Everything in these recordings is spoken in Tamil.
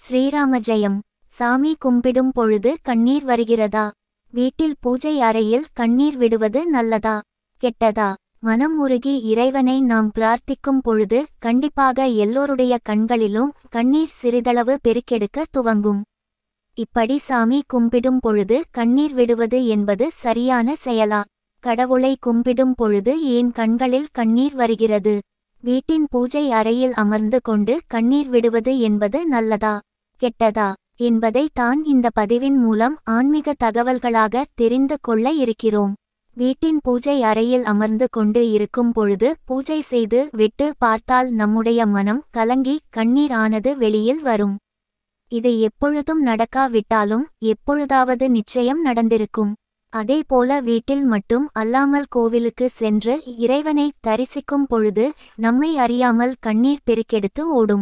ஸ்ரீராம ஜெயம் சாமி கும்பிடும் பொழுது கண்ணீர் வருகிறதா வீட்டில் பூஜை அறையில் கண்ணீர் விடுவது நல்லதா கெட்டதா மனம் உருகி இறைவனை நாம் பிரார்த்திக்கும் பொழுது கண்டிப்பாக எல்லோருடைய கண்களிலும் கண்ணீர் சிறிதளவு பெருக்கெடுக்க துவங்கும் இப்படி சாமி கும்பிடும் பொழுது கண்ணீர் விடுவது என்பது சரியான செயலா கடவுளை கும்பிடும் பொழுது ஏன் கண்களில் கண்ணீர் வருகிறது வீட்டின் பூஜை அறையில் அமர்ந்து கொண்டு கண்ணீர் விடுவது என்பது நல்லதா கெட்டதா என்பதை தான் இந்த பதிவின் மூலம் ஆன்மீக தகவல்களாக தெரிந்து கொள்ள இருக்கிறோம் வீட்டின் பூஜை அறையில் அமர்ந்து கொண்டு இருக்கும் பொழுது பூஜை செய்து விட்டு பார்த்தால் நம்முடைய மனம் கலங்கி கண்ணீர் ஆனது வெளியில் வரும் இது எப்பொழுதும் நடக்காவிட்டாலும் எப்பொழுதாவது நிச்சயம் நடந்திருக்கும் அதேபோல வீட்டில் மட்டும் அல்லாமல் கோவிலுக்கு சென்று இறைவனை தரிசிக்கும் பொழுது நம்மை அறியாமல் கண்ணீர் பெருக்கெடுத்து ஓடும்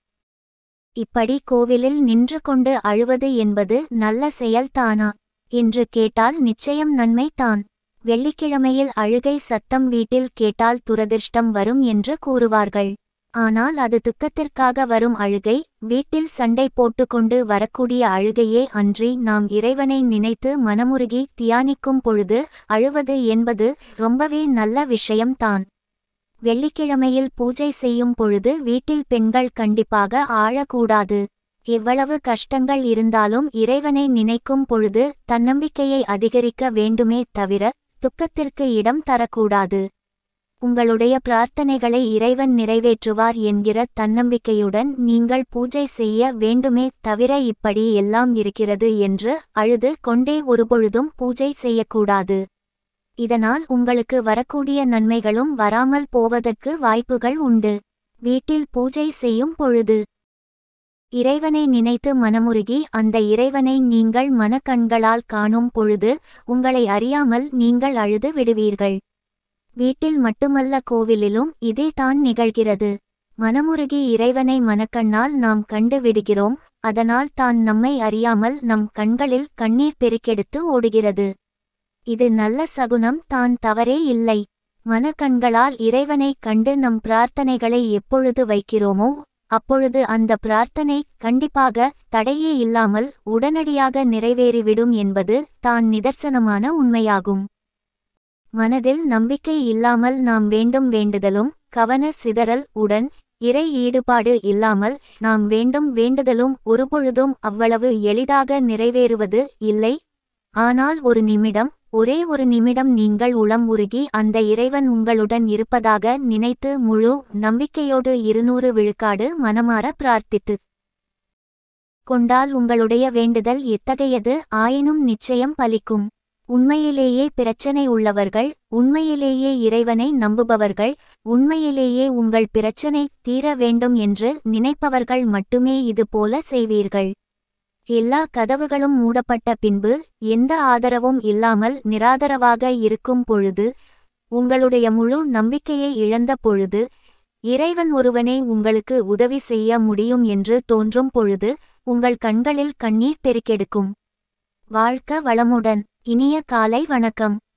இப்படி கோவிலில் நின்று கொண்டு அழுவது என்பது நல்ல செயல்தானா என்று கேட்டால் நிச்சயம் நன்மைதான் வெள்ளிக்கிழமையில் அழுகை சத்தம் வீட்டில் கேட்டால் துரதிர்ஷ்டம் வரும் என்று கூறுவார்கள் ஆனால் அது துக்கத்திற்காக வரும் அழுகை வீட்டில் சண்டை போட்டுக்கொண்டு வரக்கூடிய அழுகையே அன்றி நாம் இறைவனை நினைத்து மனமுருகி தியானிக்கும் பொழுது அழுவது என்பது ரொம்பவே நல்ல விஷயம்தான் வெள்ளிக்கிழமையில் பூஜை செய்யும் பொழுது வீட்டில் பெண்கள் கண்டிப்பாக ஆழக்கூடாது எவ்வளவு கஷ்டங்கள் இருந்தாலும் இறைவனை நினைக்கும் பொழுது தன்னம்பிக்கையை அதிகரிக்க வேண்டுமே தவிர துக்கத்திற்கு இடம் தரக்கூடாது உங்களுடைய பிரார்த்தனைகளை இறைவன் நிறைவேற்றுவார் என்கிற தன்னம்பிக்கையுடன் நீங்கள் பூஜை செய்ய வேண்டுமே தவிர இப்படி எல்லாம் இருக்கிறது என்று அழுது கொண்டே ஒருபொழுதும் பூஜை செய்யக்கூடாது இதனால் உங்களுக்கு வரக்கூடிய நன்மைகளும் வராமல் போவதற்கு வாய்ப்புகள் உண்டு வீட்டில் பூஜை செய்யும் பொழுது இறைவனை நினைத்து மனமுருகி அந்த இறைவனை நீங்கள் மனக்கண்களால் காணும் பொழுது உங்களை அறியாமல் நீங்கள் அழுது விடுவீர்கள் வீட்டில் மட்டுமல்ல கோவிலிலும் இதே தான் நிகழ்கிறது மனமுருகி இறைவனை மனக்கண்ணால் நாம் கண்டு விடுகிறோம் அதனால் தான் நம்மை அறியாமல் நம் கண்களில் கண்ணீர் பெருக்கெடுத்து ஓடுகிறது இது நல்ல சகுனம் தான் தவறே இல்லை மனக்கண்களால் இறைவனை கண்டு நம் பிரார்த்தனைகளை எப்பொழுது வைக்கிறோமோ அப்பொழுது அந்த பிரார்த்தனை கண்டிப்பாக தடையே இல்லாமல் உடனடியாக நிறைவேறிவிடும் என்பது தான் நிதர்சனமான உண்மையாகும் மனதில் நம்பிக்கை இல்லாமல் நாம் வேண்டும் வேண்டுதலும் கவன சிதறல் உடன் இறை ஈடுபாடு இல்லாமல் நாம் வேண்டும் வேண்டுதலும் ஒருபொழுதும் அவ்வளவு எளிதாக நிறைவேறுவது இல்லை ஆனால் ஒரு நிமிடம் ஒரே ஒரு நிமிடம் நீங்கள் உளம் உருகி அந்த இறைவன் உங்களுடன் இருப்பதாக நினைத்து முழு நம்பிக்கையோடு இருநூறு விழுக்காடு மனமாற பிரார்த்தித்து கொண்டால் உங்களுடைய வேண்டுதல் எத்தகையது ஆயினும் நிச்சயம் பலிக்கும் உண்மையிலேயே பிரச்சனை உள்ளவர்கள் உண்மையிலேயே இறைவனை நம்புபவர்கள் உண்மையிலேயே உங்கள் பிரச்சனை தீர வேண்டும் என்று நினைப்பவர்கள் மட்டுமே இது போல செய்வீர்கள் எல்லா கதவுகளும் மூடப்பட்ட பின்பு எந்த ஆதரவும் இல்லாமல் நிராதரவாக இருக்கும் பொழுது உங்களுடைய முழு நம்பிக்கையை இழந்த பொழுது இறைவன் ஒருவனே உங்களுக்கு உதவி செய்ய முடியும் என்று தோன்றும் பொழுது உங்கள் கண்களில் கண்ணீர் பெருக்கெடுக்கும் வாழ்க்க வளமுடன் இனிய காலை வணக்கம்